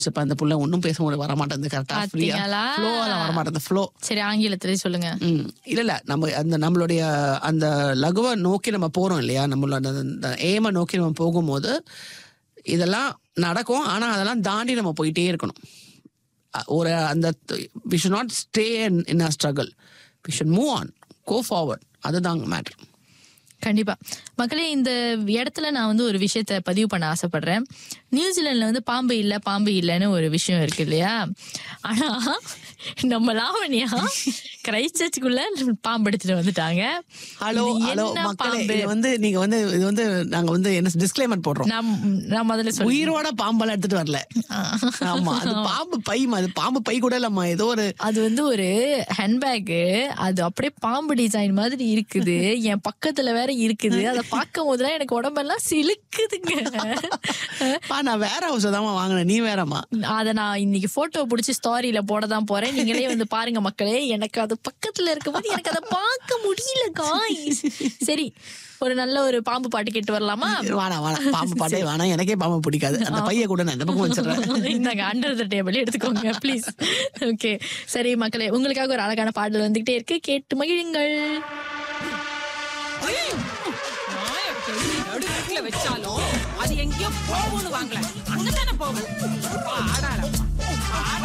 இப்ப அந்த புள்ள ஒன்றும் பேச முடியாது வர மாட்டேங்குது கரெக்டா ஃப்ரீயா பாத்தீங்களா? ஃப்ளோவால வர மாட்டேங்குது ஃப்ளோ சரி ஆங்கிலத்திலே சொல்லுங்க ம் இல்ல இல்ல நம்ம அந்த நம்மளுடைய அந்த லகுவை நோக்கி நம்ம போறோம் இல்லையா நம்மளோட அந்த ஏமை நோக்கி நம்ம போகும்போது இதெல்லாம் நடக்கும் ஆனா அதெல்லாம் தாண்டி நம்ம போயிட்டே இருக்கணும் அ- ஒரு அந்த we should not stay in a struggle we should move on go forward அதுதான் மேட்ரு கண்டிப்பா மக்களே இந்த இடத்துல நான் வந்து ஒரு விஷயத்த பதிவு பண்ண ஆசைப்படுறேன் நியூசிலாந்துல வந்து பாம்பு இல்ல பாம்பு இல்லைன்னு ஒரு விஷயம் இருக்கு இல்லையா ஆனா நம்ம லாவணியா கிரைஸ்ட் சர்ச்சுக்குள்ள பாம்பு எடுத்துட்டு வந்துட்டாங்க ஹலோ இது ஹலோ என்ன மக்களே பாம்பு இது வந்து நீங்க வந்து இது வந்து நாங்க வந்து என்ன டிஸ்க்ளைமர் போடுறோம் நான் நான் முதல்ல சொல்லி உயிரோட பாம்பெல்லாம் எடுத்துட்டு வரல ஆமா அது பாம்பு பைமா அது பாம்பு பை கூட இல்லம்மா ஏதோ ஒரு அது வந்து ஒரு ஹேண்ட்பேக் அது அப்படியே பாம்பு டிசைன் மாதிரி இருக்குது என் பக்கத்துல வேற இருக்குது அதை பார்க்கும் போதுலாம் எனக்கு உடம்பெல்லாம் சிலுக்குதுங்க பா நான் வேற ஹவுஸ் தான் வாங்கினேன் நீ வேறம்மா அத நான் இன்னைக்கு போட்டோ புடிச்சு ஸ்டோரியில போட தான் போறேன் நீங்களே வந்து பாருங்க மக்களே எனக்கு அது பக்கத்துல இருக்கும்போது எனக்கு அதை பார்க்க முடியல காய்ஸ் சரி ஒரு நல்ல ஒரு பாம்பு பாட்டு கேட்டு வரலாமா வேணாம் வேணாம் பாம்பு பாட்டே வேணாம் எனக்கே பாம்பு பிடிக்காது அந்த பைய கூட நான் இந்த பக்கம் வச்சிடுறேன் இந்தாங்க அண்டர் த டேபிள் எடுத்துக்கோங்க ப்ளீஸ் ஓகே சரி மக்களே உங்களுக்காக ஒரு அழகான பாடல் வந்துகிட்டே இருக்கு கேட்டு மகிழுங்கள் நடுக்கட்டுல வச்சாலும் அது எங்கேயோ போகும்னு வாங்கல அங்கதானே போகும் ஆடாளம்மா